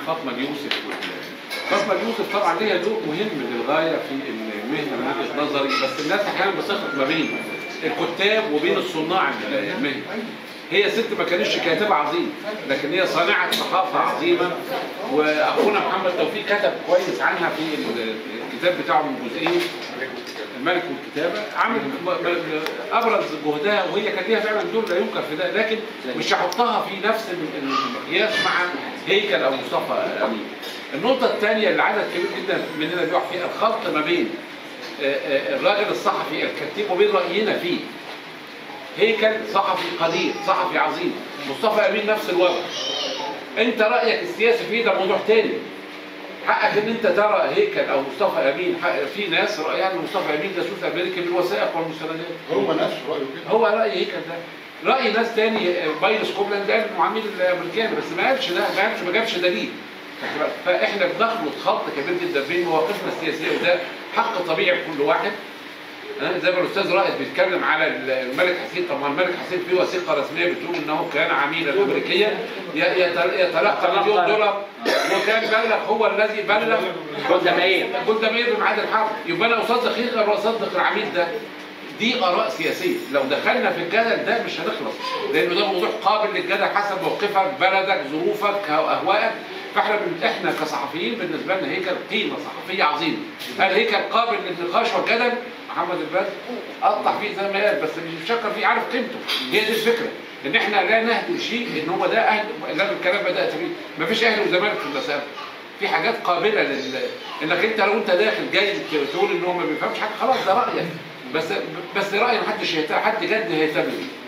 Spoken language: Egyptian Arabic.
فاطمه اليوسف فاطمه اليوسف طبعا ليها دور مهم للغايه في المهنه من وجهه نظري بس الناس احيانا بتخلط ما بين الكتاب وبين الصناع المهنه هي ست ما كانتش كاتبه عظيم لكن هي صانعه صحافه عظيمه واخونا محمد توفيق كتب كويس عنها في الكتاب بتاعه من جزئين الملك والكتابه عمل م- م- ابرز جهدها وهي كان ليها فعلا دور لا ينكر في ده لكن مش هحطها في نفس ال- المقياس مع هيكل او مصطفى امين. النقطه الثانيه اللي عدد كبير جدا مننا بيقع فيها الخلط ما بين آه، آه، الراجل الصحفي الكتيب وبين راينا فيه. هيكل صحفي قدير صحفي عظيم مصطفى امين نفس الوضع انت رايك السياسي فيه ده موضوع تاني حقك ان انت ترى هيكل او مصطفى امين حق في ناس رايها ان مصطفى امين جاسوس امريكي بالوثائق والمستندات هو نفسه رايه كده هو راي هيكل ده راي ناس تاني بايلس كوبلاند قال انه عميل الامريكان بس ما قالش ده ما قالش ما جابش دليل خدت بالك؟ فاحنا بنخلط خلط كبير جدا بين مواقفنا السياسيه وده حق طبيعي لكل واحد ها، زي ما الاستاذ رائد بيتكلم على الملك حسين طبعا الملك حسين في وثيقه رسميه بتقول انه كان عميلا امريكيا ي- يت- يتلقى مليون دولار وكان بلغ هو الذي بلغ جولدا مائير. جولدا مائير بميعاد الحرب يبقى انا اصدق هتلر ولا اصدق العميد ده دي اراء سياسيه لو دخلنا في الجدل ده مش هنخلص لانه ده موضوع قابل للجدل حسب موقفك بلدك ظروفك اهوائك فاحنا بن- احنا كصحفيين بالنسبه لنا هيكل قيمه صحفيه عظيمه هل هيكل قابل للنقاش والجدل محمد الباز قطع فيه زي ما قال بس مش بيفكر فيه عارف قيمته هي دي الفكره ان احنا لا نهدم شيء ان هو ده اهل ده الكلام بدات فيه مفيش اهل وزمالك في المسافه في حاجات قابله لل انك انت لو انت داخل جاي تقول ان هو ما بيفهمش حاجه خلاص ده رايك بس بس راي محدش يهتم حد جد هيهتم بيه